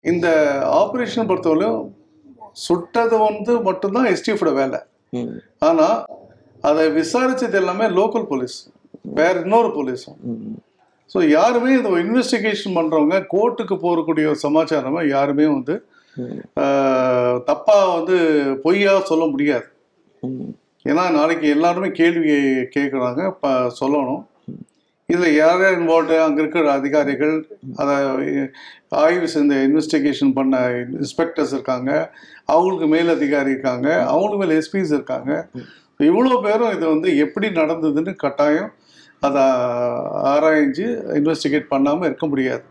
இந்த ஆப்ரேஷன் பொறுத்தவரையும் சுட்டது வந்து மட்டும்தான் எஸ்டிஎஃபோட வேலை ம், ஆனால் அதை விசாரிச்சது எல்லாமே லோக்கல் போலீஸ் வேற இன்னொரு போலீஸும் ம், ஸோ யாருமே இந்த இன்வெஸ்டிகேஷன் பண்ணுறவங்க கோர்ட்டுக்கு போகக்கூடிய ஒரு சமாச்சாரமா யாருமே வந்து ம், ஆஹ், தப்பா வந்து பொய்யா சொல்ல முடியாது ம், ஏன்னா நாளைக்கு எல்லாருமே கேள்வி கேட்குறாங்க இப்போ சொல்லணும் இதில் யார் யார் இன்வால்வ்டு அங்கே இருக்கிற அதிகாரிகள் அதை ஆய்வு செஞ்ச இன்வெஸ்டிகேஷன் பண்ண இன்ஸ்பெக்டர்ஸ் இருக்காங்க அவங்களுக்கு மேல் அதிகாரி இருக்காங்க அவங்களுக்கு மேல் எஸ்பிஸ் இருக்காங்க இவ்வளோ பேரும் இது வந்து எப்படி நடந்ததுன்னு கட்டாயம் அதை ஆராய்ஞ்சு இன்வெஸ்டிகேட் பண்ணாமல் இருக்க முடியாது